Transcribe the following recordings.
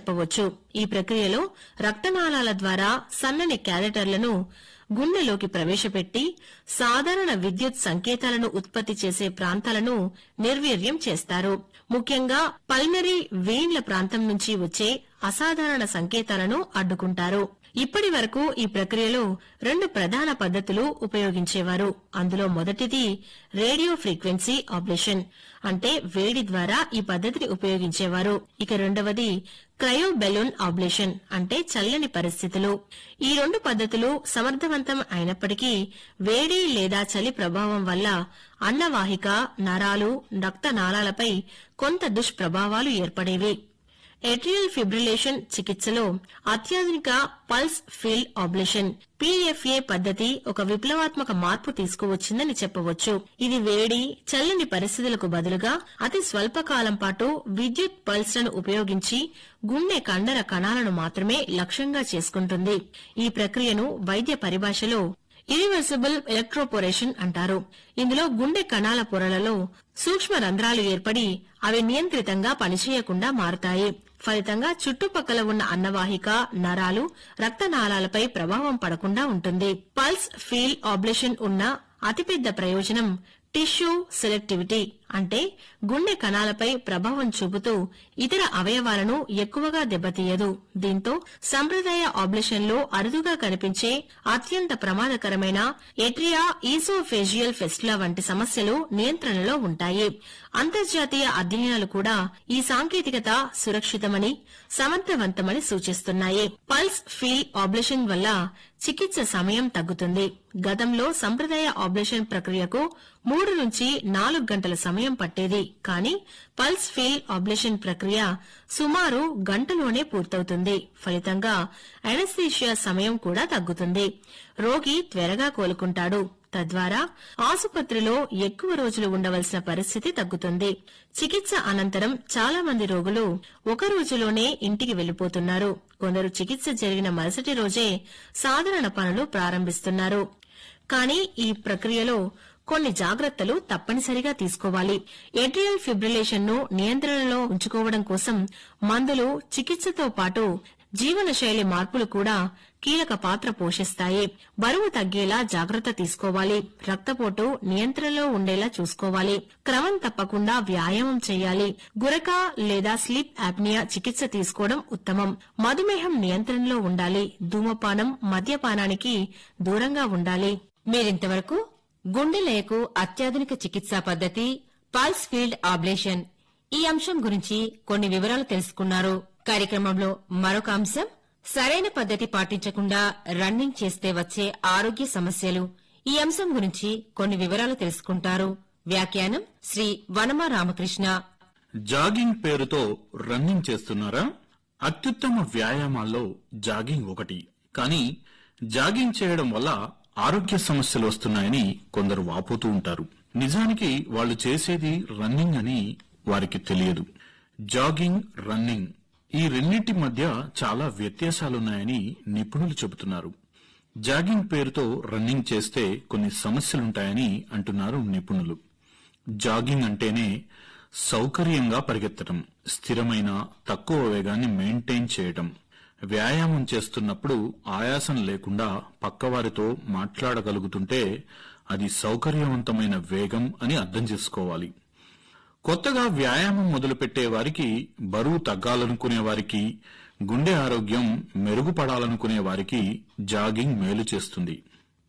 చెప్పవచ్చు ఈ ప్రక్రియలో రక్తనాళాల ద్వారా సన్నని క్యాలెటర్లను గుండెలోకి ప్రవేశపెట్టి సాధారణ విద్యుత్ సంకేతాలను ఉత్పత్తి చేసే ప్రాంతాలను నిర్వీర్యం చేస్తారు ముఖ్యంగా పల్మరీ వెయిన్ల ప్రాంతం నుంచి వచ్చే అసాధారణ సంకేతాలను అడ్డుకుంటారు ఇప్పటి వరకు ఈ ప్రక్రియలో రెండు ప్రధాన పద్ధతులు ఉపయోగించేవారు అందులో మొదటిది రేడియో ఫ్రీక్వెన్సీ ఆబ్లేషన్ అంటే వేడి ద్వారా ఈ పద్ధతిని ఉపయోగించేవారు ఇక రెండవది క్రయో బెలూన్ ఆబ్లేషన్ అంటే చల్లని పరిస్థితులు ఈ రెండు పద్ధతులు సమర్థవంతం అయినప్పటికీ వేడి లేదా చలి ప్రభావం వల్ల అన్నవాహిక నరాలు రక్తనాళాలపై కొంత దుష్ప్రభావాలు ఏర్పడేవి ఎట్రియల్ ఫిబ్రిలేషన్ చికిత్సలో అత్యాధునిక పల్స్ ఫీల్డ్ ఆబ్లేషన్ పీఎఫ్ఏ పద్ధతి ఒక విప్లవాత్మక మార్పు తీసుకువచ్చిందని చెప్పవచ్చు ఇది వేడి చల్లని పరిస్థితులకు బదులుగా అతి స్వల్పకాలం పాటు విద్యుత్ పల్స్ లను ఉపయోగించి గుండె కండర కణాలను మాత్రమే లక్ష్యంగా చేసుకుంటుంది ఈ ప్రక్రియను వైద్య పరిభాషలో ఇరివర్సిబుల్ ఎలక్ట్రోపోరేషన్ అంటారు ఇందులో గుండె కణాల పొరలలో సూక్ష్మ రంధ్రాలు ఏర్పడి అవి నియంత్రితంగా పనిచేయకుండా మారతాయి ఫలితంగా చుట్టుపక్కల ఉన్న అన్నవాహిక నరాలు రక్తనాళాలపై ప్రభావం పడకుండా ఉంటుంది పల్స్ ఫీల్ ఆబ్లేషన్ ఉన్న అతిపెద్ద ప్రయోజనం టిష్యూ సెలెక్టివిటీ అంటే గుండె కణాలపై ప్రభావం చూపుతూ ఇతర అవయవాలను ఎక్కువగా దెబ్బతీయదు దీంతో సంప్రదాయ ఆబ్లేషన్ లో అరుదుగా కనిపించే అత్యంత ప్రమాదకరమైన ఎట్రియా ఈసోఫేజియల్ ఫెస్టులా వంటి సమస్యలు నియంత్రణలో ఉంటాయి అంతర్జాతీయ అధ్యయనాలు కూడా ఈ సాంకేతికత సురక్షితమని సమర్థవంతమని సూచిస్తున్నాయి పల్స్ ఫీల్ ఆబ్లేషన్ వల్ల చికిత్స సమయం తగ్గుతుంది గతంలో సంప్రదాయ ఆబ్లేషన్ ప్రక్రియకు మూడు నుంచి నాలుగు గంటల సమయం పట్టేది కానీ పల్స్ ఫీల్ ఆబ్లేషన్ ప్రక్రియ సుమారు గంటలోనే పూర్తవుతుంది ఫలితంగా అనస్థీషియా సమయం కూడా తగ్గుతుంది రోగి త్వరగా కోలుకుంటాడు తద్వారా ఆసుపత్రిలో ఎక్కువ రోజులు ఉండవలసిన పరిస్థితి తగ్గుతుంది చికిత్స అనంతరం చాలా మంది రోగులు ఒక రోజులోనే ఇంటికి వెళ్లిపోతున్నారు కొందరు చికిత్స జరిగిన మరుసటి రోజే సాధారణ పనులు ప్రారంభిస్తున్నారు కానీ ఈ ప్రక్రియలో కొన్ని జాగ్రత్తలు తప్పనిసరిగా తీసుకోవాలి ఏట్రియల్ ఫిబ్రిలేషన్ ను నియంత్రణలో ఉంచుకోవడం కోసం మందులు చికిత్సతో పాటు జీవనశైలి మార్పులు కూడా కీలక పాత్ర పోషిస్తాయి బరువు తగ్గేలా జాగ్రత్త తీసుకోవాలి రక్తపోటు నియంత్రణలో ఉండేలా చూసుకోవాలి క్రమం తప్పకుండా వ్యాయామం చేయాలి గురక లేదా స్లీప్ యాప్నియా చికిత్స తీసుకోవడం ఉత్తమం మధుమేహం నియంత్రణలో ఉండాలి ధూమపానం మద్యపానానికి దూరంగా ఉండాలి మీరింతవరకు గుండెలయకు అత్యాధునిక చికిత్సా పద్ధతి పల్స్ ఫీల్డ్ ఆబ్లేషన్ ఈ అంశం గురించి కొన్ని వివరాలు తెలుసుకున్నారు కార్యక్రమంలో మరొక అంశం సరైన పద్ధతి పాటించకుండా రన్నింగ్ చేస్తే వచ్చే ఆరోగ్య సమస్యలు ఈ అంశం గురించి కొన్ని వివరాలు తెలుసుకుంటారు వ్యాఖ్యానం శ్రీ వనమ రామకృష్ణ జాగింగ్ పేరుతో రన్నింగ్ చేస్తున్నారా అత్యుత్తమ వ్యాయామాల్లో జాగింగ్ ఒకటి కానీ జాగింగ్ చేయడం వల్ల ఆరోగ్య సమస్యలు వస్తున్నాయని కొందరు వాపోతూ ఉంటారు నిజానికి వాళ్ళు చేసేది రన్నింగ్ అని వారికి తెలియదు జాగింగ్ రన్నింగ్ ఈ రెండింటి మధ్య చాలా వ్యత్యాసాలున్నాయని నిపుణులు చెబుతున్నారు జాగింగ్ పేరుతో రన్నింగ్ చేస్తే కొన్ని సమస్యలుంటాయని అంటున్నారు నిపుణులు జాగింగ్ అంటేనే సౌకర్యంగా పరిగెత్తడం స్థిరమైన తక్కువ వేగాన్ని మెయింటైన్ చేయటం వ్యాయామం చేస్తున్నప్పుడు ఆయాసం లేకుండా పక్కవారితో మాట్లాడగలుగుతుంటే అది సౌకర్యవంతమైన వేగం అని అర్థం చేసుకోవాలి కొత్తగా వ్యాయామం మొదలుపెట్టే వారికి బరువు తగ్గాలనుకునే వారికి గుండె ఆరోగ్యం మెరుగుపడాలనుకునే వారికి జాగింగ్ మేలు చేస్తుంది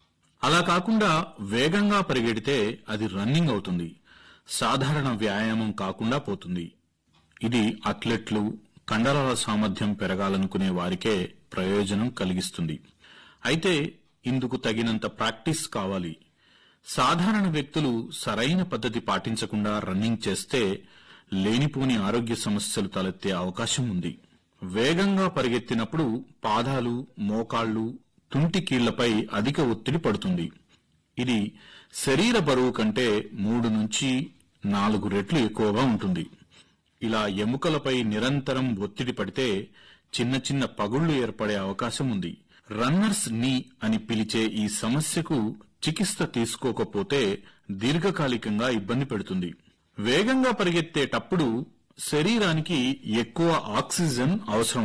అలా కాకుండా వేగంగా పరిగెడితే అది రన్నింగ్ అవుతుంది సాధారణ వ్యాయామం కాకుండా పోతుంది ఇది అథ్లెట్లు కండరాల సామర్థ్యం పెరగాలనుకునే వారికే ప్రయోజనం కలిగిస్తుంది అయితే ఇందుకు తగినంత ప్రాక్టీస్ కావాలి సాధారణ వ్యక్తులు సరైన పద్ధతి పాటించకుండా రన్నింగ్ చేస్తే లేనిపోని ఆరోగ్య సమస్యలు తలెత్తే అవకాశం ఉంది వేగంగా పరిగెత్తినప్పుడు పాదాలు మోకాళ్లు తుంటి కీళ్లపై అధిక ఒత్తిడి పడుతుంది ఇది శరీర బరువు కంటే మూడు నుంచి నాలుగు రెట్లు ఎక్కువగా ఉంటుంది ఇలా ఎముకలపై నిరంతరం ఒత్తిడి పడితే చిన్న చిన్న పగుళ్లు ఏర్పడే అవకాశం ఉంది రన్నర్స్ నీ అని పిలిచే ఈ సమస్యకు చికిత్స తీసుకోకపోతే దీర్ఘకాలికంగా ఇబ్బంది పెడుతుంది వేగంగా పరిగెత్తేటప్పుడు శరీరానికి ఎక్కువ ఆక్సిజన్ అవసరం